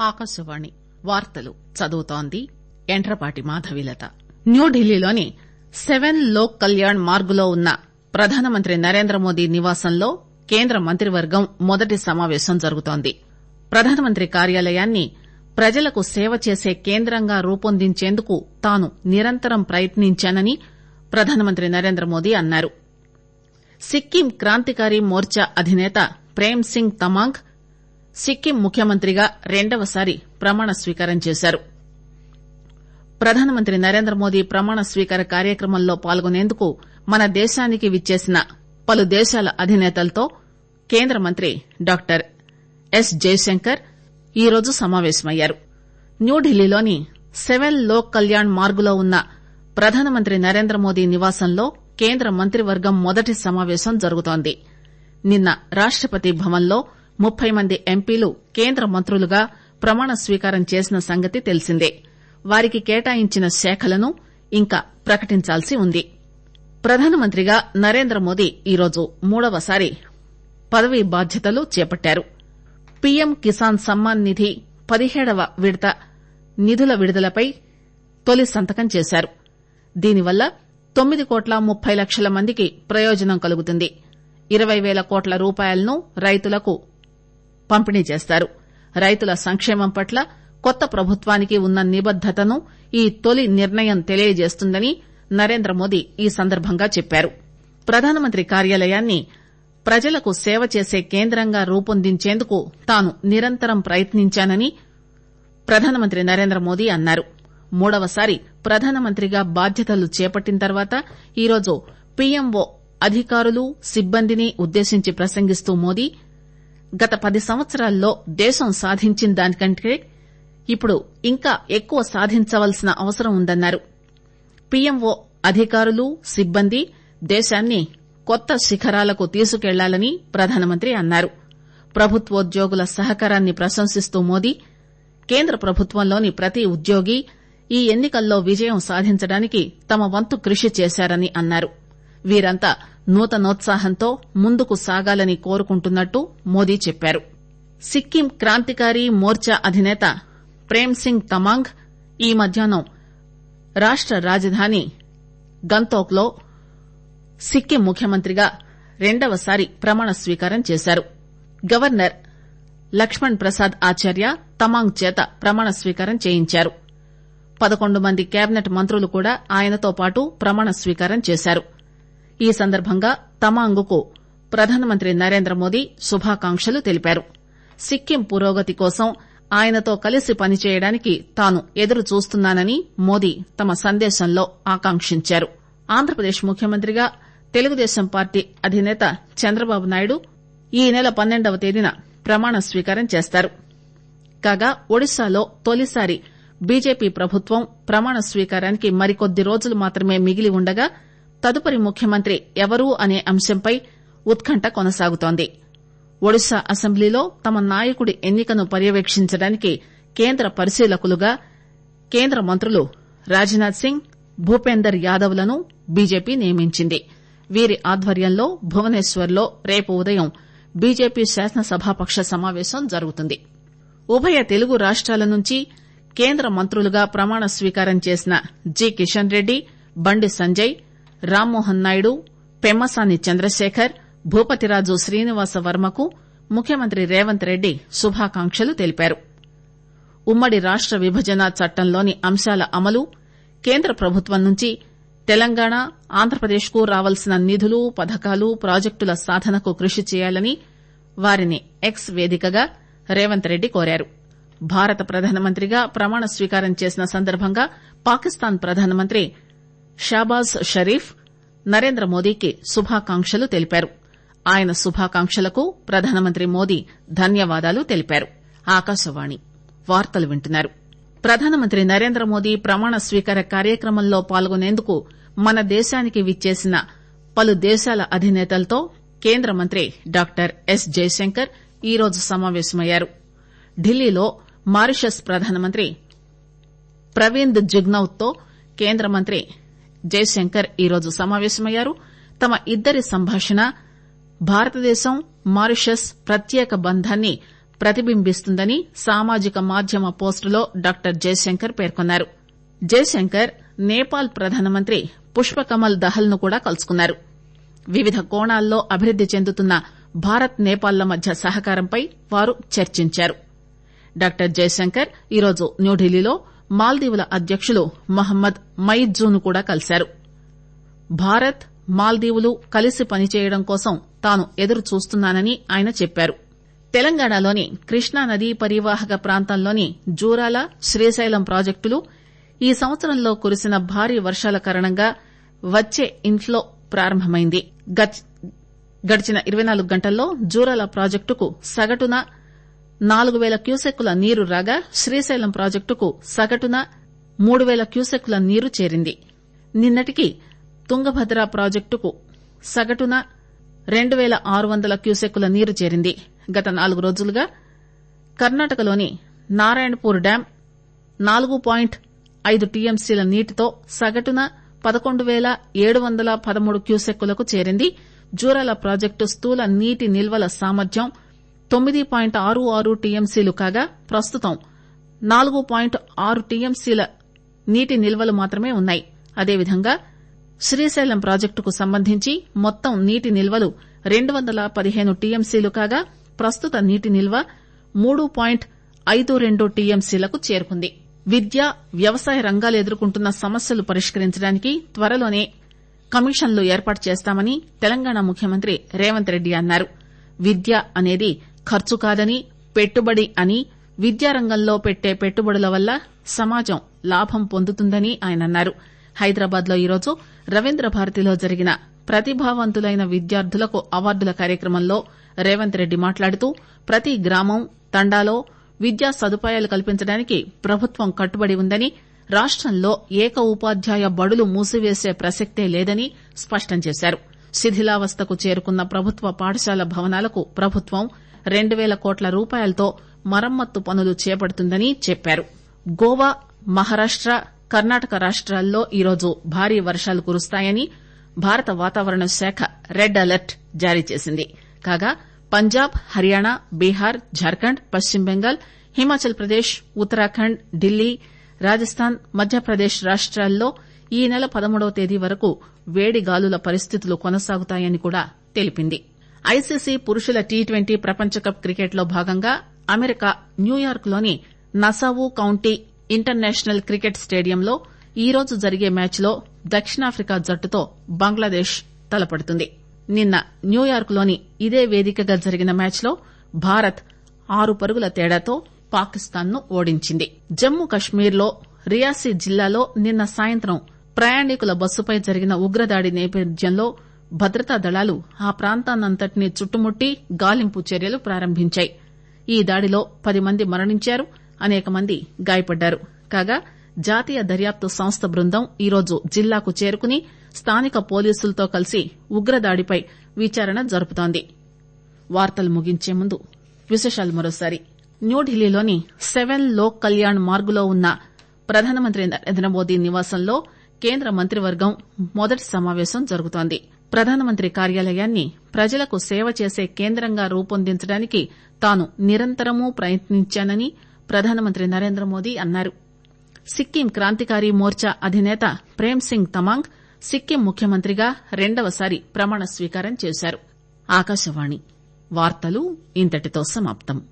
ఆకాశవాణి వార్తలు చదువుతోంది యంట్రపాటి మాధవీలత న్యూఢిల్లీలోని సెపెన్ లోక్ కళ్యాణ్ మార్గులో ఉన్న ప్రధానమంత్రి నరేంద్రమోదీ నివాసంలో కేంద్ర మంత్రివర్గం మొదటి సమాపేశం జరుగుతోంది ప్రధానమంత్రి కార్యాలయాన్ని ప్రజలకు సేవ చేసే కేంద్రంగా రూపొందించేందుకు తాను నిరంతరం ప్రయత్నించానని ప్రధానమంత్రి నరేంద్రమోదీ అన్నారు సిక్కిం క్రాంతికారి మోర్చా అధినేత ప్రేమ్ సింగ్ తమాంగ్ సిక్కిం ముఖ్యమంత్రిగా రెండవసారి ప్రమాణ స్వీకారం చేశారు ప్రధానమంత్రి నరేంద్రమోదీ ప్రమాణ స్వీకార కార్యక్రమంలో పాల్గొనేందుకు మన దేశానికి విచ్చేసిన పలు దేశాల అధినేతలతో కేంద్ర మంత్రి డాక్టర్ ఎస్ జైశంకర్ ఈరోజు సమాపేశమయ్యారు న్యూఢిల్లీలోని సెపెన్ లోక్ కళ్యాణ్ మార్గులో ఉన్న ప్రధానమంత్రి నరేంద్రమోదీ నివాసంలో కేంద్ర మంత్రివర్గం మొదటి సమాపేశం జరుగుతోంది నిన్న రాష్టపతి భవన్ లో ముప్పై మంది ఎంపీలు కేంద్ర మంత్రులుగా ప్రమాణ స్వీకారం చేసిన సంగతి తెలిసిందే వారికి కేటాయించిన శాఖలను ఇంకా ప్రకటించాల్సి ఉంది ప్రధానమంత్రిగా నరేంద్రమోదీ ఈరోజు మూడవసారి పదవీ బాధ్యతలు చేపట్టారు పీఎం కిసాన్ సమ్మాన్ నిధి పదిహేడవ విడత నిధుల విడుదలపై తొలి సంతకం చేశారు దీనివల్ల తొమ్మిది కోట్ల ముప్పై లక్షల మందికి ప్రయోజనం కలుగుతుంది ఇరవై పేల కోట్ల రూపాయలను రైతులకు పంపిణీ చేస్తారు రైతుల సంక్షేమం పట్ల కొత్త ప్రభుత్వానికి ఉన్న నిబద్దతను ఈ తొలి నిర్ణయం తెలియజేస్తుందని నరేంద్రమోదీ ఈ సందర్భంగా చెప్పారు ప్రధానమంత్రి కార్యాలయాన్ని ప్రజలకు సేవ చేసే కేంద్రంగా రూపొందించేందుకు తాను నిరంతరం ప్రయత్నించానని ప్రధానమంత్రి నరేంద్రమోదీ అన్నారు మూడవసారి ప్రధానమంత్రిగా బాధ్యతలు చేపట్టిన తర్వాత ఈరోజు పీఎంఓ అధికారులు సిబ్బందిని ఉద్దేశించి ప్రసంగిస్తూ మోదీ గత పది సంవత్సరాల్లో దేశం సాధించిన దానికంటే ఇప్పుడు ఇంకా ఎక్కువ సాధించవలసిన అవసరం ఉందన్నారు పీఎంఓ అధికారులు సిబ్బంది దేశాన్ని కొత్త శిఖరాలకు తీసుకెళ్లాలని ప్రధానమంత్రి అన్నారు ప్రభుత్వోద్యోగుల సహకారాన్ని ప్రశంసిస్తూ మోదీ కేంద్ర ప్రభుత్వంలోని ప్రతి ఉద్యోగి ఈ ఎన్ని కల్లో విజయం సాధించడానికి తమ వంతు కృషి చేశారని అన్నారు వీరంతా నూతనోత్సాహంతో ముందుకు సాగాలని కోరుకుంటున్నట్టు మోదీ చెప్పారు సిక్కిం క్రాంతికారి మోర్చా అధినేత ప్రేమ్ సింగ్ తమాంగ్ ఈ మధ్యాహ్నం రాష్ట రాజధాని గంతోక్ లో సిక్కిం ముఖ్యమంత్రిగా రెండవసారి ప్రమాణ స్వీకారం చేశారు గవర్నర్ లక్ష్మణ్ ప్రసాద్ ఆచార్య తమాంగ్ చేత ప్రమాణ స్వీకారం చేయించారు పదకొండు మంది కేబినెట్ మంత్రులు కూడా ఆయనతో పాటు ప్రమాణ స్వీకారం చేశారు ఈ సందర్భంగా తమాంగ్ కు ప్రధానమంత్రి నరేంద్రమోదీ శుభాకాంక్షలు తెలిపారు సిక్కిం పురోగతి కోసం ఆయనతో కలిసి పనిచేయడానికి తాను ఎదురు చూస్తున్నానని మోదీ తమ సందేశంలో ఆకాంక్షించారు ఆంధ్రప్రదేశ్ ముఖ్యమంత్రిగా తెలుగుదేశం పార్టీ అధినేత చంద్రబాబు నాయుడు ఈ నెల పన్నెండవ తేదీన ప్రమాణ స్వీకారం చేస్తారు కాగా ఒడిశాలో తొలిసారి బీజేపీ ప్రభుత్వం ప్రమాణ స్వీకారానికి మరికొద్ది రోజులు మాత్రమే మిగిలి ఉండగా తదుపరి ముఖ్యమంత్రి ఎవరు అనే అంశంపై ఉత్కంఠ కొనసాగుతోంది ఒడిశా అసెంబ్లీలో తమ నాయకుడి ఎన్నికను పర్యవేక్షించడానికి కేంద్ర పరిశీలకులుగా కేంద్ర మంత్రులు రాజ్నాథ్ సింగ్ భూపేందర్ యాదవ్ లను బీజేపీ నియమించింది వీరి ఆధ్వర్యంలో భువనేశ్వర్ లో రేపు ఉదయం బీజేపీ శాసనసభాపక్ష సమావేశం జరుగుతుంది ఉభయ తెలుగు రాష్టాల నుంచి కేంద్ర మంత్రులుగా ప్రమాణ స్వీకారం చేసిన జి కిషన్ రెడ్డి బండి సంజయ్ రామ్మోహన్ నాయుడు పెమ్మసాని చంద్రశేఖర్ భూపతిరాజు శ్రీనివాస వర్మకు ముఖ్యమంత్రి రేవంత్ రెడ్డి శుభాకాంక్షలు తెలిపారు ఉమ్మడి రాష్ట విభజన చట్టంలోని అంశాల అమలు కేంద్ర ప్రభుత్వం నుంచి తెలంగాణ ఆంధ్రప్రదేశ్ కు రావాల్సిన నిధులు పథకాలు ప్రాజెక్టుల సాధనకు కృషి చేయాలని వారిని ఎక్స్ వేదికగా రేవంత్ రెడ్డి కోరారు భారత ప్రధానమంత్రిగా ప్రమాణ స్వీకారం చేసిన సందర్భంగా పాకిస్తాన్ ప్రధానమంత్రి షాబాజ్ షరీఫ్ నరేంద్ర మోదీకి శుభాకాంక్షలు తెలిపారు ఆయన శుభాకాంక్షలకు ప్రధానమంత్రి మోదీ ధన్యవాదాలు తెలిపారు ఆకాశవాణి వార్తలు వింటున్నారు ప్రధానమంత్రి నరేంద్ర మోదీ ప్రమాణ స్వీకార కార్యక్రమంలో పాల్గొనేందుకు మన దేశానికి విచ్చేసిన పలు దేశాల అధినేతలతో కేంద్ర మంత్రి డాక్టర్ ఎస్ జైశంకర్ ఈరోజు సమావేశమయ్యారు ఢిల్లీలో మారిషస్ ప్రధానమంత్రి ప్రవీంద్ జుగ్నౌత్ తో కేంద్ర మంత్రి జైశంకర్ ఈరోజు సమావేశమయ్యారు తమ ఇద్దరి సంభాషణ భారతదేశం మారిషస్ ప్రత్యేక బంధాన్ని ప్రతిబింబిస్తుందని సామాజిక మాధ్యమ పోస్టులో డాక్టర్ జయశంకర్ పేర్కొన్నారు జయశంకర్ నేపాల్ ప్రధానమంత్రి పుష్పకమల్ దహల్ ను కూడా కలుసుకున్నారు వివిధ కోణాల్లో అభివృద్ది చెందుతున్న భారత్ నేపాల్ ల మధ్య సహకారంపై వారు చర్చించారు డాక్టర్ జయశంకర్ ఈరోజు న్యూఢిల్లీలో మాల్దీవుల అధ్యకులు మహమ్మద్ మయిజ్జూ ను కూడా కలిశారు భారత్ మాల్దీవులు కలిసి పనిచేయడం కోసం తాను ఎదురు చూస్తున్నానని ఆయన చెప్పారు తెలంగాణలోని కృష్ణానదీ పరివాహక ప్రాంతంలోని జూరాల శ్రీశైలం ప్రాజెక్టులు ఈ సంవత్సరంలో కురిసిన భారీ వర్షాల కారణంగా వచ్చే ఇన్ఫ్లో ప్రారంభమైంది గడిచిన ఇరవై నాలుగు గంటల్లో జూరాల ప్రాజెక్టుకు సగటున నాలుగు పేల క్యూసెక్కుల నీరు రాగా శ్రీశైలం ప్రాజెక్టుకు సగటున మూడు పేల క్యూసెక్కుల నీరు చేరింది నిన్నటికి తుంగభద్ర ప్రాజెక్టుకు సగటున రెండు పేల ఆరు వందల క్యూసెక్కుల నీరు చేరింది గత నాలుగు రోజులుగా కర్ణాటకలోని నారాయణపూర్ డ్యాం నాలుగు పాయింట్ ఐదు టీఎంసీల నీటితో సగటున పదకొండు పేల ఏడు వందల పదమూడు క్యూసెక్కులకు చేరింది జూరాల ప్రాజెక్టు స్థూల నీటి నిల్వల సామర్థ్యం తొమ్మిది పాయింట్ ఆరు ఆరు టీఎంసీలు కాగా ప్రస్తుతం నాలుగు పాయింట్ ఆరు టీఎంసీల నీటి నిల్వలు మాత్రమే ఉన్నాయి అదేవిధంగా శ్రీశైలం ప్రాజెక్టుకు సంబంధించి మొత్తం నీటి నిల్వలు రెండు వందల పదిహేను టీఎంసీలు కాగా ప్రస్తుత నీటి నిల్వ మూడు పాయింట్ ఐదు రెండు టీఎంసీలకు చేరుకుంది విద్య వ్యవసాయ రంగాలు ఎదుర్కొంటున్న సమస్యలు పరిష్కరించడానికి త్వరలోనే కమిషన్లు ఏర్పాటు చేస్తామని తెలంగాణ ముఖ్యమంత్రి రేవంత్ రెడ్డి అన్నారు విద్య అనేది ఖర్చు కాదని పెట్టుబడి అని విద్యారంగంలో పెట్టే పెట్టుబడుల వల్ల సమాజం లాభం పొందుతుందని ఆయన అన్నారు హైదరాబాద్ లో ఈరోజు రవీంద్ర భారతిలో జరిగిన ప్రతిభావంతులైన విద్యార్థులకు అవార్డుల కార్యక్రమంలో రేవంత్ రెడ్డి మాట్లాడుతూ ప్రతి గ్రామం తండాలో విద్యా సదుపాయాలు కల్పించడానికి ప్రభుత్వం కట్టుబడి ఉందని రాష్టంలో ఏక ఉపాధ్యాయ బడులు మూసివేసే ప్రసక్తే లేదని స్పష్టం చేశారు శిథిలావస్థకు చేరుకున్న ప్రభుత్వ పాఠశాల భవనాలకు ప్రభుత్వం రెండు పేల కోట్ల రూపాయలతో మరమ్మత్తు పనులు చేపడుతుందని చెప్పారు గోవా మహారాష్ట కర్ణాటక రాష్టాల్లో ఈరోజు భారీ వర్షాలు కురుస్తాయని భారత వాతావరణ శాఖ రెడ్ అలర్ట్ జారీ చేసింది కాగా పంజాబ్ హర్యానా బీహార్ జార్ఖండ్ పశ్చిమ బెంగాల్ హిమాచల్ ప్రదేశ్ ఉత్తరాఖండ్ ఢిల్లీ రాజస్థాన్ మధ్యప్రదేశ్ రాష్టాల్లో ఈ నెల పదమూడవ తేదీ వరకు వేడి గాలుల పరిస్థితులు కొనసాగుతాయని కూడా తెలిపింది ఐసీసీ పురుషుల టీ ట్వంటీ ప్రపంచకప్ క్రికెట్ లో భాగంగా అమెరికా న్యూయార్క్ York Nassau county international cricket స్టేడియంలో ఈరోజు జరిగే మ్యాచ్ లో దక్షిణాఫ్రికా జట్టుతో బంగ్లాదేశ్ తలపడుతుంది నిన్న న్యూయార్క్ లోని ఇదే వేదికగా జరిగిన మ్యాచ్ లో భారత్ ఆరు పరుగుల తేడాతో పాకిస్తాన్ ను ఓడించింది జమ్మూ కశ్మీర్ లో రియాసీ జిల్లాలో నిన్న సాయంత్రం ప్రయాణికుల బస్సుపై జరిగిన ఉగ్రదాడి నేపథ్యంలో భద్రతా దళాలు ఆ ప్రాంతాన్నంతటినీ చుట్టుముట్టి గాలింపు చర్యలు ప్రారంభించాయి ఈ దాడిలో పది మంది మరణించారు అనేక మంది గాయపడ్డారు కాగా జాతీయ దర్యాప్తు సంస్థ బృందం ఈరోజు జిల్లాకు చేరుకుని స్థానిక పోలీసులతో కలిసి ఉగ్రదాడిపై విచారణ జరుపుతోంది వార్తలు ముగించే ముందు విశేషాలు మరోసారి న్యూఢిల్లీలోని సెవెన్ లోక్ కళ్యాణ్ మార్గులో ఉన్న ప్రధానమంత్రి నరేంద్ర మోదీ నివాసంలో కేంద్ర మంత్రివర్గం మొదటి సమావేశం జరుగుతోంది ప్రధానమంత్రి కార్యాలయాన్ని ప్రజలకు సేవ చేసే కేంద్రంగా రూపొందించడానికి తాను నిరంతరమూ ప్రయత్నించానని ప్రధానమంత్రి నరేంద్ర మోదీ అన్నారు సిక్కిం క్రాంతికారి మోర్చా అధినేత ప్రేమ్ సింగ్ తమాంగ్ సిక్కిం ముఖ్యమంత్రిగా రెండవసారి ప్రమాణ స్వీకారం చేశారు ఆకాశవాణి వార్తలు ఇంతటితో సమాప్తం